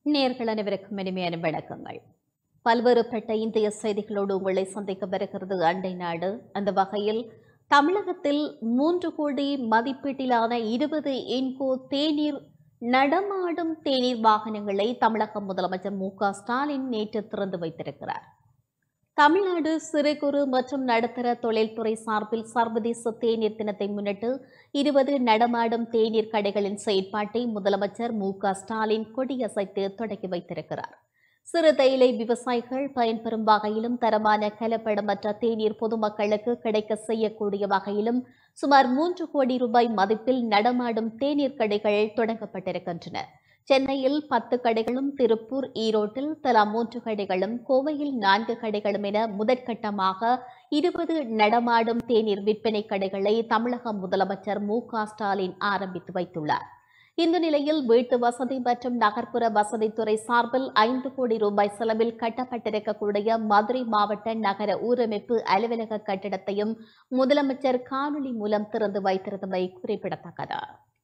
நேர்கள் அனைவருக்கும் இனிமையான வணக்கங்கள் பல்வேறுபட்ட இந்திய செய்திகளோடு உங்களை சந்திக்க வருகிறது அண்டை நாடு அந்த வகையில் தமிழகத்தில் மூன்று கோடி மதிப்பீட்டிலான இருபது இன்கோ தேநீர் நடமாடும் தேநீர் வாகனங்களை தமிழக முதலமைச்சர் மு க ஸ்டாலின் நேற்று திறந்து வைத்திருக்கிறார் தமிழ்நாடு சிறு குறு மற்றும் நடுத்தர தொழில்துறை சார்பில் சர்வதேச தேநீர் தினத்தை முன்னிட்டு இருபது நடமாடும் தேநீர் கடைகளின் செயற்பாட்டை முதலமைச்சர் மு க ஸ்டாலின் கொடியசைத்து தொடங்கி வைத்திருக்கிறார் சிறு தேயிலை விவசாயிகள் பயன்பெறும் வகையிலும் தரமான கலப்படமற்ற தேநீர் பொதுமக்களுக்கு கிடைக்க செய்யக்கூடிய வகையிலும் சுமார் மூன்று கோடி ரூபாய் மதிப்பில் நடமாடும் தேநீர் கடைகள் தொடங்கப்பட்டிருக்கின்றன சென்னையில் பத்து கடைகளும் திருப்பூர் ஈரோட்டில் தலா மூன்று கடைகளும் கோவையில் நான்கு கடைகளும் என முதற்கட்டமாக இருபது நடமாடும் தேநீர் விற்பனை கடைகளை தமிழக முதலமைச்சர் மு க ஸ்டாலின் ஆரம்பித்து வைத்துள்ளார் இந்த நிலையில் வீட்டு வசதி மற்றும் நகர்ப்புற வசதித்துறை சார்பில் ஐந்து கோடி ரூபாய் செலவில் கட்டப்பட்டிருக்கக்கூடிய மதுரை மாவட்ட நகர ஊரமைப்பு அலுவலக கட்டிடத்தையும் முதலமைச்சர் காணொலி மூலம் திறந்து வைத்திருந்தமை குறிப்பிடத்தக்கது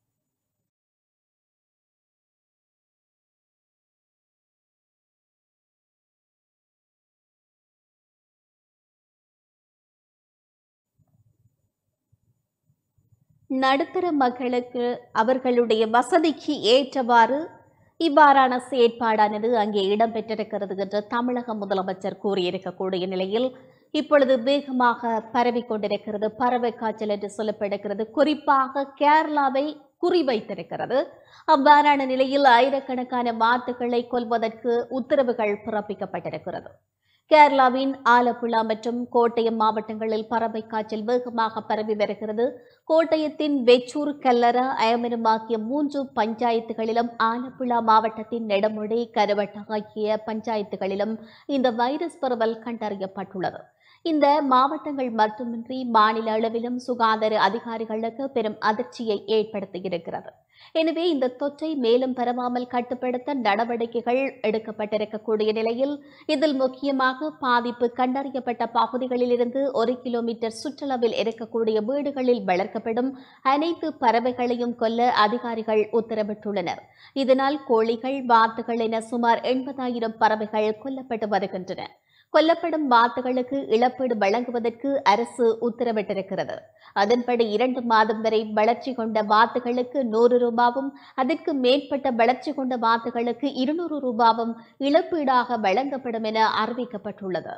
நடுத்தர மக்களுக்கு அவர்களுடைய வசதிக்கு ஏற்றவாறு இவ்வாறான செயற்பாடானது அங்கே இடம்பெற்றிருக்கிறது என்று தமிழக முதலமைச்சர் கூறியிருக்கக்கூடிய நிலையில் இப்பொழுது வேகமாக பரவிக்கொண்டிருக்கிறது பறவை காய்ச்சல் என்று சொல்லப்படுகிறது குறிப்பாக கேரளாவை குறிவைத்திருக்கிறது அவ்வாறான நிலையில் ஆயிரக்கணக்கான மாட்டுகளை கொல்வதற்கு உத்தரவுகள் பிறப்பிக்கப்பட்டிருக்கிறது கேரளாவின் ஆலப்புழா மற்றும் கோட்டயம் மாவட்டங்களில் பறவை காய்ச்சல் வேகமாக பரவி வருகிறது கோட்டயத்தின் வெச்சூர் கல்லரா அயமனம் ஆகிய மூன்று பஞ்சாயத்துகளிலும் ஆலப்புழா மாவட்டத்தின் நெடமுடி கருவட்ட ஆகிய பஞ்சாயத்துகளிலும் இந்த வைரஸ் பரவல் கண்டறியப்பட்டுள்ளது இந்த மாவட்டங்கள் மட்டுமின்றி மாநில அளவிலும் சுகாதார அதிகாரிகளுக்கு பெரும் அதிர்ச்சியை ஏற்படுத்தியிருக்கிறது எனவே இந்த தொற்றை மேலும் பரவாமல் கட்டுப்படுத்த நடவடிக்கைகள் எடுக்கப்பட்டிருக்கக்கூடிய நிலையில் இதில் முக்கியமாக பாதிப்பு கண்டறியப்பட்ட பகுதிகளிலிருந்து ஒரு கிலோமீட்டர் சுற்றளவில் இருக்கக்கூடிய வீடுகளில் வளர்க்கப்படும் அனைத்து பறவைகளையும் கொல்ல அதிகாரிகள் உத்தரவிட்டுள்ளனர் இதனால் கோழிகள் வாத்துகள் என சுமார் எண்பதாயிரம் பறவைகள் கொல்லப்பட்டு வருகின்றன கொல்லப்படும் வாத்துகளுக்கு இழப்பீடு வழங்குவதற்கு அரசு உத்தரவிட்டிருக்கிறது அதன்படி இரண்டு மாதம் வரை வளர்ச்சி கொண்ட வாத்துகளுக்கு நூறு ரூபாவும் அதற்கு மேற்பட்ட வளர்ச்சி கொண்ட வாத்துகளுக்கு இருநூறு ரூபாவும் இழப்பீடாக வழங்கப்படும் என அறிவிக்கப்பட்டுள்ளது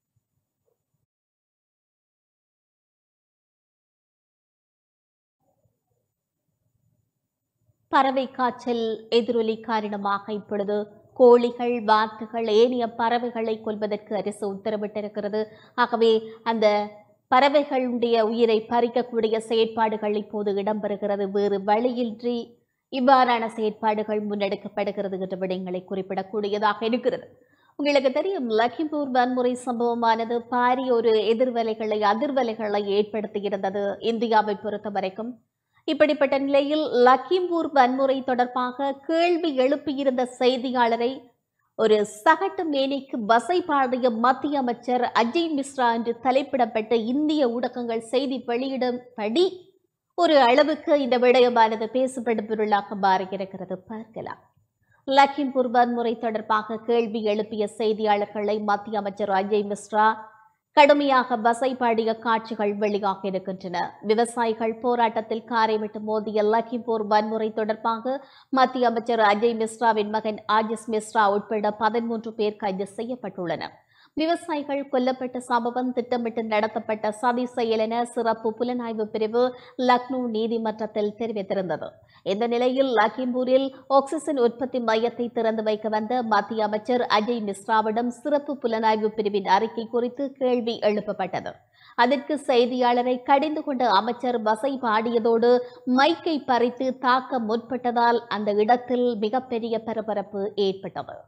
பறவை காய்ச்சல் எதிரொலி காரணமாக இப்பொழுது கோழிகள் வாத்துகள் ஏனைய பறவைகளை கொல்வதற்கு அரசு உத்தரவிட்டிருக்கிறது ஆகவே அந்த பறவைகளுடைய உயிரை பறிக்கக்கூடிய செயற்பாடுகள் இப்போது இடம்பெறுகிறது வேறு வழியின்றி இவ்வாறான செயற்பாடுகள் முன்னெடுக்கப்படுகிறது என்ற விடயங்களை குறிப்பிடக்கூடியதாக இருக்கிறது உங்களுக்கு தெரியும் லக்கிம்பூர் வன்முறை சம்பவமானது பாரிய ஒரு எதிர்வலைகளை அதிர்வலைகளை ஏற்படுத்தியிருந்தது இந்தியாவை பொறுத்த வரைக்கும் இப்படிப்பட்ட நிலையில் லக்கிம்பூர் வன்முறை தொடர்பாக கேள்வி எழுப்பியிருந்த செய்தியாளரை ஒரு சகட்டு மேனிக்கு வசை பாடிய மத்திய அமைச்சர் அஜய் மிஸ்ரா என்று தலைப்பிடப்பட்ட இந்திய ஊடகங்கள் செய்தி வெளியிடும்படி ஒரு அளவுக்கு இந்த விடயமானது பேசப்படும் பொருளாக மாறியிருக்கிறது பார்க்கலாம் லக்கிம்பூர் வன்முறை தொடர்பாக கேள்வி எழுப்பிய செய்தியாளர்களை மத்திய அமைச்சர் அஜய் மிஸ்ரா கடுமையாக வசைபாடிய காட்சிகள் வெளியாக இருக்கின்றன விவசாயிகள் போராட்டத்தில் காரை விட்டு மோதிய லக்கிம்பூர் வன்முறை தொடர்பாக மத்திய அமைச்சர் அஜய் மிஸ்ராவின் மகன் ஆஜிஸ் மிஸ்ரா உட்பட பதிமூன்று பேர் கைது செய்யப்பட்டுள்ளனர் விவசாயிகள் கொல்லப்பட்ட சம்பவம் திட்டமிட்டு நடத்தப்பட்ட சதி செயல் என சிறப்பு புலனாய்வு பிரிவு லக்னோ நீதிமன்றத்தில் தெரிவித்திருந்தது இந்த நிலையில் லக்கிம்பூரில் ஆக்சிஜன் உற்பத்தி மையத்தை திறந்து வைக்க வந்த மத்திய அமைச்சர் அஜய் மிஸ்ராவிடம் சிறப்பு புலனாய்வு பிரிவின் அறிக்கை குறித்து கேள்வி எழுப்பப்பட்டது அதற்கு செய்தியாளரை கடிந்து கொண்ட அமைச்சர் வசை பாடியதோடு மைக்கை பறித்து தாக்க முற்பட்டதால் அந்த இடத்தில் மிகப்பெரிய பரபரப்பு ஏற்பட்டது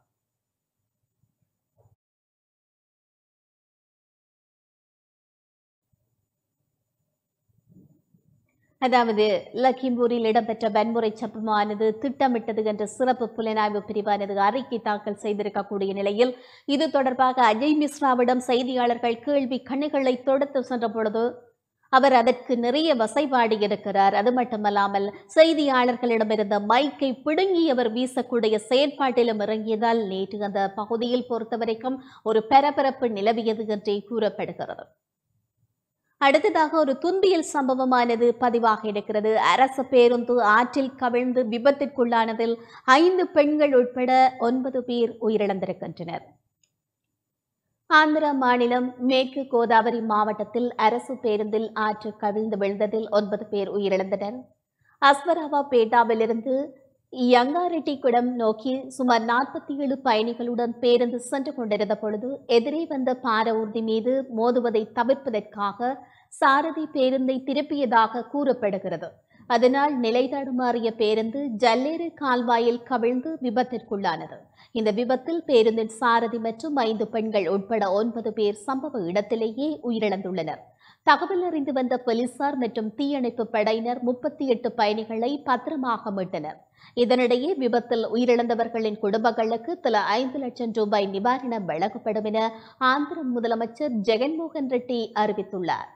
அதாவது லக்கிம்பூரில் இடம்பெற்ற வன்முறை சம்பவமானது திட்டமிட்டது என்ற சிறப்பு புலனாய்வு பிரிவானது அறிக்கை தாக்கல் செய்திருக்கக்கூடிய நிலையில் இது தொடர்பாக அஜய் மிஸ்ராவிடம் செய்தியாளர்கள் கேள்வி கண்ணுகளை தொடுத்து சென்ற பொழுது அவர் அதற்கு நிறைய வசைபாடி இருக்கிறார் அது மட்டுமல்லாமல் செய்தியாளர்களிடமிருந்த மைக்கை பிடுங்கி அவர் வீசக்கூடிய செயற்பாட்டிலும் இறங்கியதால் நேற்று அந்த பகுதியில் பொறுத்தவரைக்கும் ஒரு பரபரப்பு நிலவியது என்றே கூறப்படுகிறது அடுத்ததாக ஒரு துன்பியல் சம்பவமானது பதிவாக இருக்கிறது அரசு பேருந்து ஆற்றில் கவிழ்ந்து விபத்திற்குள்ளானதில் ஐந்து பெண்கள் உட்பட ஒன்பது பேர் உயிரிழந்திருக்கின்றனர் ஆந்திர மாநிலம் மேற்கு கோதாவரி மாவட்டத்தில் அரசு பேருந்தில் ஆற்று கவிழ்ந்து விழுந்ததில் ஒன்பது பேர் உயிரிழந்தனர் அஸ்வராவா பேட்டாவிலிருந்து யங்காரெட்டிக்குடம் நோக்கி சுமார் நாற்பத்தி ஏழு பயணிகளுடன் பேருந்து சென்று கொண்டிருந்த பொழுது எதிரே வந்த பார ஊர்தி மீது மோதுவதை தவிர்ப்பதற்காக சாரதி பேருந்தை திருப்பியதாக கூறப்படுகிறது அதனால் நிலை தடுமாறிய பேருந்து ஜல்லேறு கால்வாயில் கவிழ்ந்து விபத்திற்குள்ளானது இந்த விபத்தில் பேருந்தின் சாரதி மற்றும் ஐந்து பெண்கள் உட்பட ஒன்பது பேர் சம்பவ இடத்திலேயே உயிரிழந்துள்ளனர் தகவல் அறிந்து வந்த போலீசார் மற்றும் தீயணைப்பு படையினர் முப்பத்தி எட்டு பயணிகளை பத்திரமாக மீட்டனர் இதனிடையே விபத்தில் உயிரிழந்தவர்களின் குடும்பங்களுக்கு தலா ஐந்து லட்சம் ரூபாய் நிவாரணம் வழங்கப்படும் என ஆந்திர முதலமைச்சர் ஜெகன்மோகன் ரெட்டி அறிவித்துள்ளார்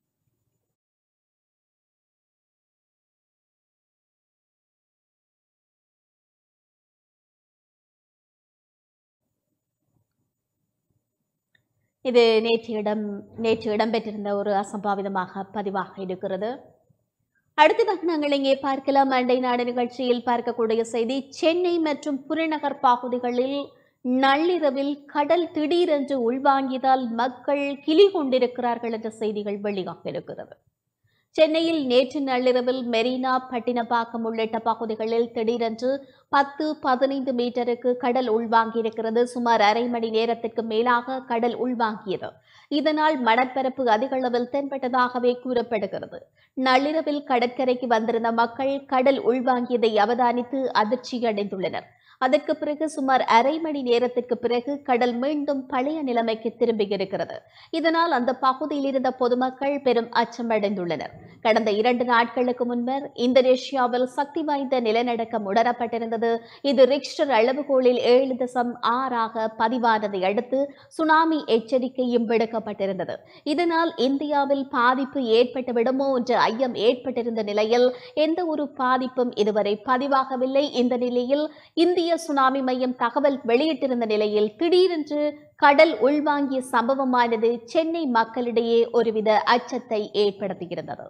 இது நேற்று இடம் நேற்று இடம்பெற்றிருந்த ஒரு அசம்பாவிதமாக பதிவாக இருக்கிறது அடுத்ததாக நாங்கள் இங்கே பார்க்கலாம் அண்டை நாடு நிகழ்ச்சியில் பார்க்கக்கூடிய செய்தி சென்னை மற்றும் புறநகர் பகுதிகளில் நள்ளிரவில் கடல் திடீரென்று உள்வாங்கியதால் மக்கள் கிளி கொண்டிருக்கிறார்கள் என்ற செய்திகள் வெளியாக இருக்கிறது சென்னையில் நேற்று நள்ளிரவில் மெரினா பட்டினப்பாக்கம் உள்ளிட்ட பகுதிகளில் திடீரென்று பத்து பதினைந்து மீட்டருக்கு கடல் உள்வாங்கியிருக்கிறது சுமார் அரை மணி நேரத்திற்கு மேலாக கடல் உள்வாங்கியது இதனால் மணற்பரப்பு அதிக அளவில் தென்பட்டதாகவே கூறப்படுகிறது நள்ளிரவில் கடற்கரைக்கு வந்திருந்த மக்கள் கடல் உள்வாங்கியதை அவதானித்து அதிர்ச்சி அடைந்துள்ளனர் அதற்கு பிறகு சுமார் அரை மணி நேரத்திற்கு பிறகு கடல் மீண்டும் பழைய நிலைமைக்கு திரும்பியிருக்கிறது இதனால் அந்த பகுதியில் இருந்த பொதுமக்கள் பெரும் அச்சமடைந்துள்ளனர் கடந்த இரண்டு நாட்களுக்கு முன்னர் இந்தோனேஷியாவில் சக்தி வாய்ந்த நிலநடுக்கம் உணரப்பட்டிருந்தது இது ரிக்டர் அளவுகோலில் ஏழு தசம் ஆறாக பதிவானதை அடுத்து சுனாமி எச்சரிக்கையும் விடுக்கப்பட்டிருந்தது இதனால் இந்தியாவில் பாதிப்பு ஏற்பட்டு விடுமோ என்ற ஐயம் ஏற்பட்டிருந்த நிலையில் எந்த ஒரு பாதிப்பும் இதுவரை பதிவாகவில்லை இந்த நிலையில் இந்திய சுனாமி மையம் தகவல் வெளியிட்டிருந்த நிலையில் திடீரென்று கடல் உள்வாங்கிய சம்பவமானது சென்னை மக்களிடையே ஒருவித அச்சத்தை ஏற்படுத்தியிருந்தது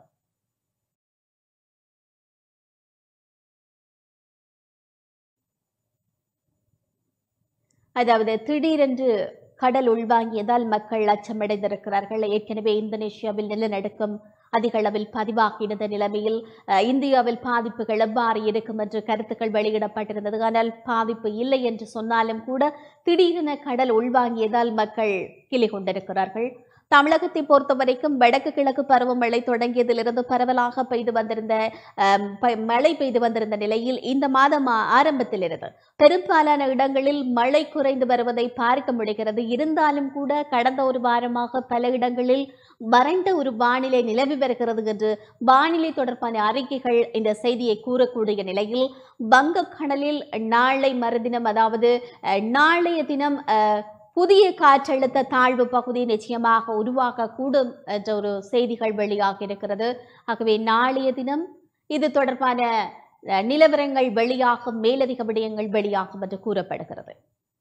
அதாவது திடீரென்று கடல் உள்வாங்கியதால் மக்கள் அச்சமடைந்திருக்கிறார்கள் ஏற்கனவே இந்தோனேஷியாவில் நிலநடுக்கம் அதிக அளவில் பதிவாகியிருந்த நிலைமையில் அஹ், இந்தியாவில் பாதிப்புகள் எவ்வாறு இருக்கும் என்று கருத்துக்கள் வெளியிடப்பட்டிருந்தது ஆனால் பாதிப்பு இல்லை என்று சொன்னாலும் கூட திடீரென கடல் உள்வாங்கியதால் மக்கள் கிளி கொண்டிருக்கிறார்கள் தமிழகத்தை பொறுத்தவரைக்கும் வடக்கு கிழக்கு பருவமழை தொடங்கியதிலிருந்து பரவலாக பெய்து வந்திருந்த அம், ப- மழை பெய்து வந்திருந்த நிலையில் இந்த மாதம் ஆ- ஆரம்பத்திலிருந்து பெரும்பாலான இடங்களில் மழை குறைந்து வருவதை பார்க்க முடிகிறது இருந்தாலும் கூட கடந்த ஒரு வாரமாக பல இடங்களில் வறண்ட ஒரு வானிலை நிலவி வருகிறது என்று வானிலை தொடர்பான அறிக்கைகள் இந்த செய்தியை கூறக்கூடிய நிலையில் வங்கக்கடலில் நாளை மறுதினம் அதாவது அஹ், நாளைய தினம் அஹ், புதிய காற்றழுத்த தாழ்வு பகுதி நிச்சயமாக உருவாகக்கூடும் என்ற ஒரு செய்திகள் வெளியாக இருக்கிறது ஆகவே நாளைய தினம் இது தொடர்பான அஹ், நிலவரங்கள் வெளியாகும் மேலதிக விடயங்கள் வெளியாகும் என்று கூறப்படுகிறது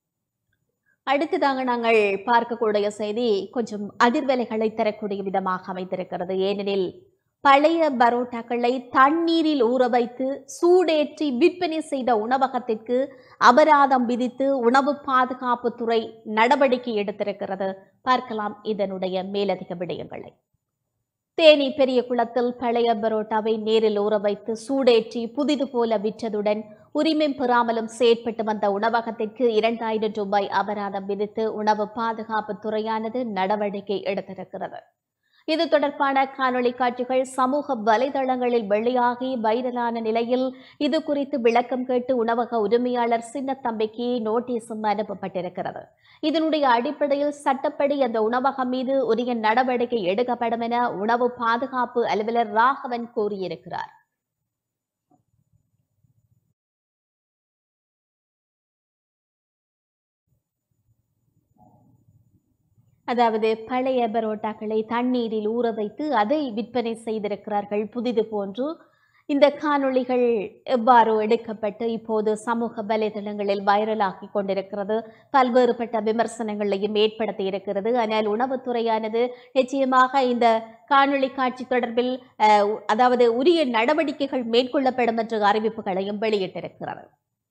அடுத்ததாக நாங்கள் பார்க்கக்கூடிய செய்தி கொஞ்சம் அதிர்வலைகளை தரக்கூடிய விதமாக அமைந்திருக்கிறது ஏனெனில் பழைய பரோட்டாக்களை தண்ணீரில் ஊற வைத்து சூடேற்றி விற்பனை செய்த உணவகத்திற்கு அபராதம் விதித்து உணவு பாதுகாப்புத்துறை நடவடிக்கை எடுத்திருக்கிறது பார்க்கலாம் இதனுடைய மேலதிக விடயங்களை தேனி பெரிய குளத்தில் பழைய பரோட்டாவை நேரில் ஊற வைத்து சூடேற்றி புதிது போல விற்றதுடன் உரிமம் பெறாமலும் செயற்பட்டு வந்த உணவகத்திற்கு இரண்டாயிரம் ரூபாய் அபராதம் விதித்து உணவு பாதுகாப்பு துறையானது நடவடிக்கை எடுத்திருக்கிறது இது தொடர்பான காணொளி காட்சிகள் சமூக வலைதளங்களில் வெளியாகி வைரலான நிலையில் இது குறித்து விளக்கம் கேட்டு உணவக உரிமையாளர் சின்னத்தம்பிக்கு நோட்டீஸும் அனுப்பப்பட்டிருக்கிறது இதனுடைய அடிப்படையில் சட்டப்படி அந்த உணவகம் மீது உரிய நடவடிக்கை எடுக்கப்படும் என உணவு பாதுகாப்பு அலுவலர் ராகவன் கூறியிருக்கிறார் அதாவது பழைய பரோட்டாக்களை தண்ணீரில் ஊற வைத்து அதை விற்பனை செய்திருக்கிறார்கள் புதிது போன்று இந்த காணொளிகள் எவ்வாறு எடுக்கப்பட்டு இப்போது சமூக வலைதளங்களில் வைரலாகி கொண்டிருக்கிறது பல்வேறுபட்ட விமர்சனங்களையும் ஏற்படுத்தி இருக்கிறது ஆனால் உணவுத்துறையானது நிச்சயமாக இந்த காணொளி காட்சி தொடர்பில் அஹ், உ- அதாவது உரிய நடவடிக்கைகள் மேற்கொள்ளப்படும் என்ற அறிவிப்புகளையும் வெளியிட்டிருக்கிறது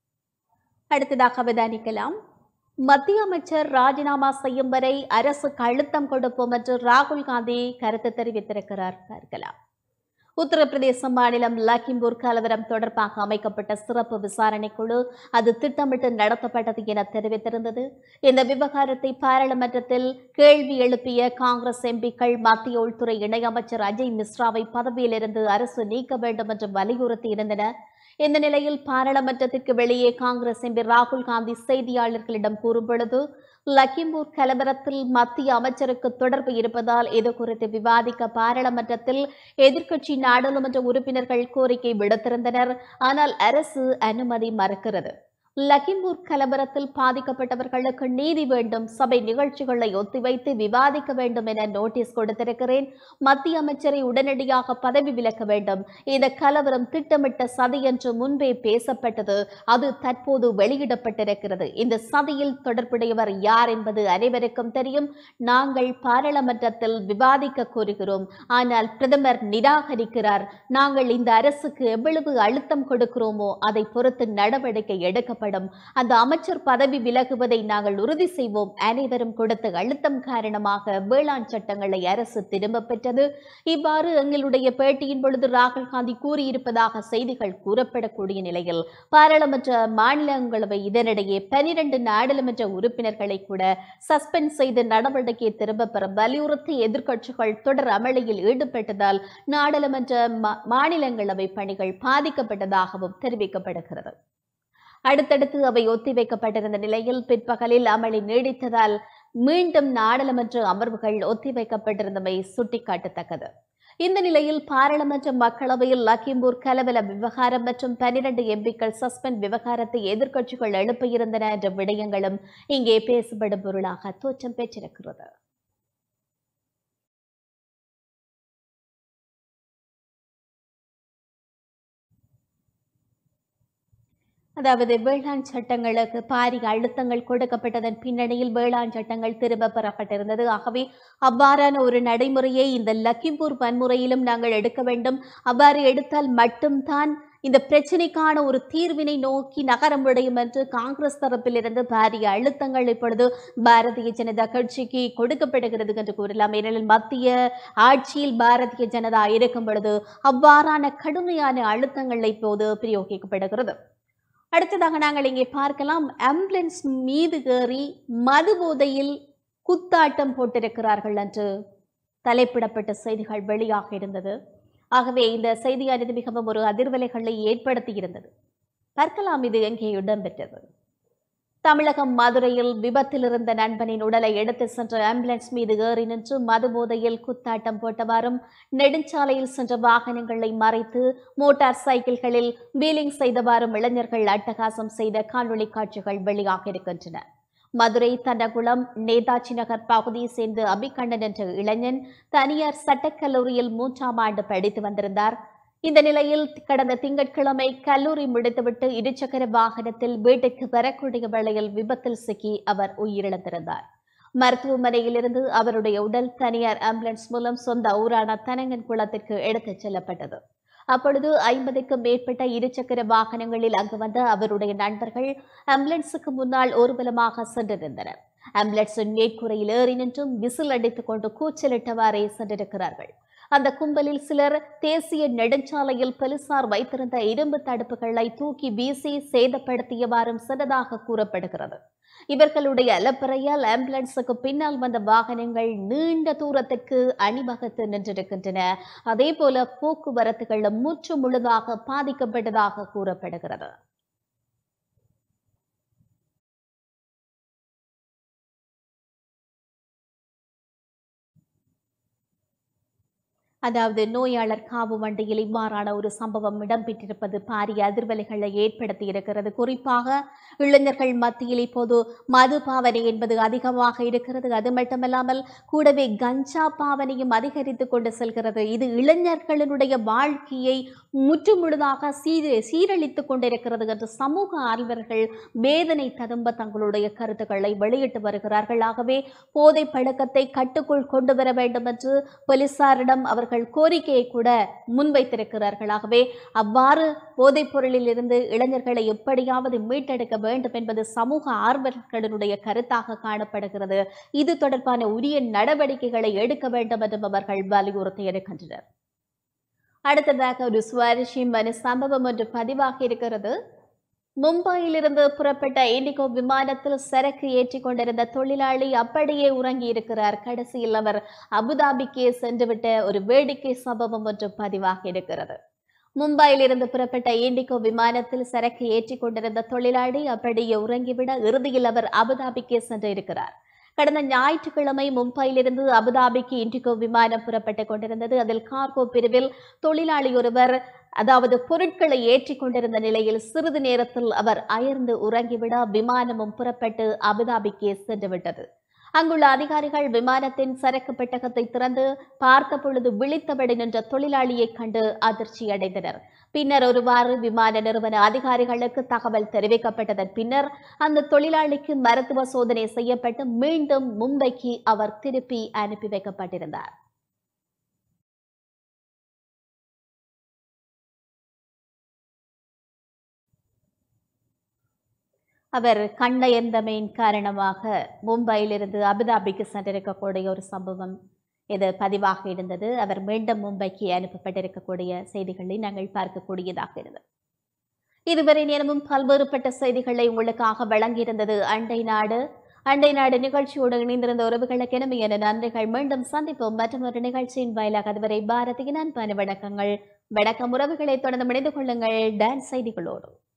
அடுத்ததாக அவதானிக்கலாம் மத்திய அமைச்சர் ராஜினாமா செய்யும் வரை அரசுக்கு அழுத்தம் கொடுப்போம் என்று ராகுல் காந்தி கருத்து தெரிவித்திருக்கிறார் பார்க்கலாம் உத்தரப்பிரதேச மாநிலம் லக்கிம்பூர் கலவரம் தொடர்பாக அமைக்கப்பட்ட சிறப்பு விசாரணை குழு அது திட்டமிட்டு நடத்தப்பட்டது என தெரிவித்திருந்தது இந்த விவகாரத்தை பாராளுமன்றத்தில் கேள்வி எழுப்பிய காங்கிரஸ் எம்பிக்கள் மத்திய உள்துறை இணையமைச்சர் அஜய் மிஸ்ராவை பதவியிலிருந்து அரசு நீக்க வேண்டும் என்று வலியுறுத்தி இருந்தனர் இந்த நிலையில் பாராளுமன்றத்திற்கு வெளியே காங்கிரஸ் எம்பி ராகுல் காந்தி செய்தியாளர்களிடம் கூறும்பொழுது லக்கிம்பூர் கலவரத்தில் மத்திய அமைச்சருக்கு தொடர்பு இருப்பதால் இது குறித்து விவாதிக்க பாராளுமன்றத்தில் எதிர்க்கட்சி நாடாளுமன்ற உறுப்பினர்கள் கோரிக்கை விடுத்திருந்தனர் ஆனால் அரசு அனுமதி மறுக்கிறது லக்கிம்பூர் கலவரத்தில் பாதிக்கப்பட்டவர்களுக்கு நீதி வேண்டும் சபை நிகழ்ச்சிகளை ஒத்திவைத்து விவாதிக்க வேண்டும் என நோட்டீஸ் கொடுத்திருக்கிறேன் மத்திய அமைச்சரை உடனடியாக பதவி விலக்க வேண்டும் இந்த கலவரம் திட்டமிட்ட சதி என்று முன்பே பேசப்பட்டது அது தற்போது வெளியிடப்பட்டிருக்கிறது இந்த சதியில் தொடர்புடையவர் யார் என்பது அனைவருக்கும் தெரியும் நாங்கள் பாராளுமன்றத்தில் விவாதிக்க கோருகிறோம் ஆனால் பிரதமர் நிராகரிக்கிறார் நாங்கள் இந்த அரசுக்கு எவ்வளவு அழுத்தம் கொடுக்கிறோமோ அதை பொறுத்து நடவடிக்கை எடுக்கப்படும் அந்த அமைச்சர் பதவி விலகுவதை நாங்கள் உறுதி செய்வோம் அனைவரும் கொடுத்த அழுத்தம் காரணமாக வேளாண் சட்டங்களை அரசு திரும்ப பெற்றது இவ்வாறு எங்களுடைய பேட்டியின் பொழுது ராகுல் காந்தி கூறியிருப்பதாக செய்திகள் கூறப்படக்கூடிய நிலையில் பாராளுமன்ற மாநிலங்களவை இதனிடையே பனிரெண்டு நாடாளுமன்ற உறுப்பினர்களை கூட சஸ்பெண்ட் செய்து நடவடிக்கையை திரும்பப் பெற வலியுறுத்தி எதிர்க்கட்சிகள் தொடர் அமளியில் ஈடுபட்டதால் நாடாளுமன்ற மா- மாநிலங்களவை பணிகள் பாதிக்கப்பட்டதாகவும் தெரிவிக்கப்படுகிறது அடுத்தடுத்து அவை ஒத்திவைக்கப்பட்டிருந்த நிலையில் பிற்பகலில் அமளி நீடித்ததால் மீண்டும் நாடாளுமன்ற அமர்வுகள் ஒத்திவைக்கப்பட்டிருந்தமை சுட்டிக்காட்டத்தக்கது இந்த நிலையில் பாராளுமன்ற மக்களவையில் லக்கிம்பூர் கலவல விவகாரம் மற்றும் பனிரண்டு எம்பிக்கள் சஸ்பெண்ட் விவகாரத்தை எதிர்க்கட்சிகள் எழுப்பியிருந்தன என்ற விடயங்களும் இங்கே பேசப்படும் பொருளாக தோற்றம் பெற்றிருக்கிறது அதாவது வேளாண் சட்டங்களுக்கு பாரிய அழுத்தங்கள் கொடுக்கப்பட்டதன் பின்னணியில் வேளாண் சட்டங்கள் திரும்ப பெறப்பட்டிருந்தது ஆகவே அவ்வாறான ஒரு நடைமுறையை இந்த லக்கிம்பூர் வன்முறையிலும் நாங்கள் எடுக்க வேண்டும் அவ்வாறு எடுத்தால் மட்டும்தான் இந்த பிரச்சினைக்கான ஒரு தீர்வினை நோக்கி நகர முடியும் என்று காங்கிரஸ் தரப்பிலிருந்து பாரிய அழுத்தங்கள் இப்பொழுது பாரதிய ஜனதா கட்சிக்கு கொடுக்கப்படுகிறது என்று கூறலாம் ஏனெனில் மத்திய ஆட்சியில் பாரதிய ஜனதா இருக்கும் பொழுது அவ்வாறான கடுமையான அழுத்தங்கள் இப்போது பிரயோகிக்கப்படுகிறது அடுத்ததாக நாங்கள் இங்கே பார்க்கலாம் ஆம்புலன்ஸ் மீது ஏறி மது போதையில் குத்தாட்டம் போட்டிருக்கிறார்கள் என்று தலைப்பிடப்பட்ட செய்திகள் வெளியாக இருந்தது ஆகவே இந்த செய்தியானது மிகவும் ஒரு அதிர்வலைகளை ஏற்படுத்தி இருந்தது பார்க்கலாம் இது எங்கே இடம்பெற்றது தமிழகம் மதுரையில் விபத்தில் இருந்த நண்பனின் உடலை எடுத்து சென்ற ஆம்புலன்ஸ் மீது ஏறி நின்று மது போதையில் குத்தாட்டம் போட்டவாறும் நெடுஞ்சாலையில் சென்ற வாகனங்களை மறைத்து மோட்டார் சைக்கிள்களில் வீலிங் செய்தவாறும் இளைஞர்கள் அட்டகாசம் செய்த காணொளி காட்சிகள் வெளியாக இருக்கின்றன மதுரை தன்னகுளம் நேதாஜி நகர் பகுதியை சேர்ந்த அபிகண்ணன் என்ற இளைஞன் தனியார் சட்டக்கல்லூரியில் மூன்றாம் ஆண்டு படித்து வந்திருந்தார் இந்த நிலையில் கடந்த திங்கட்கிழமை கல்லூரி முடித்துவிட்டு இருசக்கர வாகனத்தில் வீட்டுக்கு வரக்கூடிய வேளையில் விபத்தில் சிக்கி அவர் உயிரிழந்திருந்தார் மருத்துவமனையிலிருந்து அவருடைய உடல் தனியார் ஆம்புலன்ஸ் மூலம் சொந்த ஊரான தனங்கன் குளத்திற்கு எடுத்துச் செல்லப்பட்டது அப்பொழுது ஐம்பதுக்கும் மேற்பட்ட இருசக்கர வாகனங்களில் அங்கு வந்த அவருடைய நண்பர்கள் ஆம்புலன்ஸுக்கு முன்னால் ஊர்வலமாக சென்றிருந்தனர் ஆம்புலன்ஸின் மேற்கூரையில் ஏறி நின்றும் விசில் அடித்துக் கொண்டு கூச்சலிட்டவாறே சென்றிருக்கிறார்கள் அந்த கும்பலில் சிலர் தேசிய நெடுஞ்சாலையில் போலீசார் வைத்திருந்த இரும்பு தடுப்புகளை தூக்கி வீசி சேதப்படுத்தியவாறும் சென்றதாக கூறப்படுகிறது இவர்களுடைய அலப்பறையால் ஆம்புலன்ஸுக்கு பின்னால் வந்த வாகனங்கள் நீண்ட தூரத்திற்கு அணிவகுத்து நின்றிருக்கின்றன அதே போல போக்குவரத்துகளும் முற்று முழுதாக பாதிக்கப்பட்டதாக கூறப்படுகிறது அதாவது நோயாளர் காவு வண்டியில் இவ்வாறான ஒரு சம்பவம் இடம்பெற்றிருப்பது பாரிய அதிர்வலைகளை ஏற்படுத்தி இருக்கிறது குறிப்பாக இளைஞர்கள் மத்தியில் இப்போது மது பாவனை என்பது அதிகமாக இருக்கிறது அது மட்டுமல்லாமல் கூடவே கஞ்சா பாவனையும் அதிகரித்து கொண்டு செல்கிறது இது இளைஞர்களினுடைய வாழ்க்கையை முற்றுமுழுதாக சீர சீரழித்துக் கொண்டிருக்கிறது என்று சமூக ஆர்வலர்கள் வேதனை ததும்ப தங்களுடைய கருத்துக்களை வெளியிட்டு வருகிறார்கள் ஆகவே போதை பழக்கத்தை கட்டுக்குள் கொண்டு வர வேண்டும் என்று போலீசாரிடம் அவர்கள் கோரிக்கையை கூட முன்வைத்திருக்கிறார்கள் ஆகவே அவ்வாறு போதைப் பொருளில் இருந்து இளைஞர்களை எப்படியாவது மீட்டெடுக்க வேண்டும் என்பது சமூக ஆர்வலர்களுடைய கருத்தாக காணப்படுகிறது இது தொடர்பான உரிய நடவடிக்கைகளை எடுக்க வேண்டும் என்றும் அவர்கள் வலியுறுத்தி இருக்கின்றனர் அடுத்ததாக ஒரு சுவாரஸ்யமான சம்பவம் ஒன்று பதிவாகி இருக்கிறது மும்பையிலிருந்து புறப்பட்ட இண்டிகோ விமானத்தில் சரக்கு ஏற்றிக் கொண்டிருந்த தொழிலாளி அப்படியே உறங்கி இருக்கிறார் கடைசியில் அவர் அபுதாபிக்கு சென்றுவிட்ட ஒரு வேடிக்கை சம்பவம் ஒன்று பதிவாகி இருக்கிறது மும்பையிலிருந்து புறப்பட்ட இண்டிகோ விமானத்தில் சரக்கு ஏற்றிக் கொண்டிருந்த தொழிலாளி அப்படியே உறங்கிவிட இறுதியில் அவர் அபுதாபிக்கு சென்று இருக்கிறார் கடந்த ஞாயிற்றுக்கிழமை மும்பையிலிருந்து அபுதாபிக்கு இண்டிகோ விமானம் புறப்பட்டுக் கொண்டிருந்தது அதில் கார்கோ பிரிவில் தொழிலாளி ஒருவர் அதாவது பொருட்களை ஏற்றிக் கொண்டிருந்த நிலையில் சிறிது நேரத்தில் அவர் அயர்ந்து உறங்கிவிட விமானமும் புறப்பட்டு அபுதாபிக்கு சென்றுவிட்டது அங்குள்ள அதிகாரிகள் விமானத்தின் சரக்கு பெட்டகத்தை திறந்து பார்த்த பொழுது விழித்தபடி நின்ற தொழிலாளியை கண்டு அதிர்ச்சி அடைந்தனர் பின்னர் ஒருவாறு விமான நிறுவன அதிகாரிகளுக்கு தகவல் தெரிவிக்கப்பட்டதன் பின்னர் அந்த தொழிலாளிக்கு மருத்துவ சோதனை செய்யப்பட்டு மீண்டும் மும்பைக்கு அவர் திருப்பி அனுப்பி வைக்கப்பட்டிருந்தார் அவர் கண்ணயர்ந்தமையின் காரணமாக மும்பையிலிருந்து அபுதாபிக்கு சென்றிருக்கக்கூடிய ஒரு சம்பவம் இது பதிவாக இருந்தது அவர் மீண்டும் மும்பைக்கு அனுப்பப்பட்டிருக்கக்கூடிய செய்திகளை நாங்கள் பார்க்கக்கூடியதாக இருந்தது இதுவரை நேரமும் பல்வேறுபட்ட செய்திகளை உங்களுக்காக வழங்கியிருந்தது அண்டை நாடு அண்டை நாடு நிகழ்ச்சியோடு இணைந்திருந்த உறவுகளுக்கு என நன்றிகள் மீண்டும் சந்திப்போம் மற்றும் ஒரு நிகழ்ச்சியின் வாயிலாக அதுவரை பாரதியின் அன்பான வணக்கங்கள் வணக்கம் உறவுகளை தொடர்ந்து இணைந்து கொள்ளுங்கள் டான்ஸ் செய்திகளோடு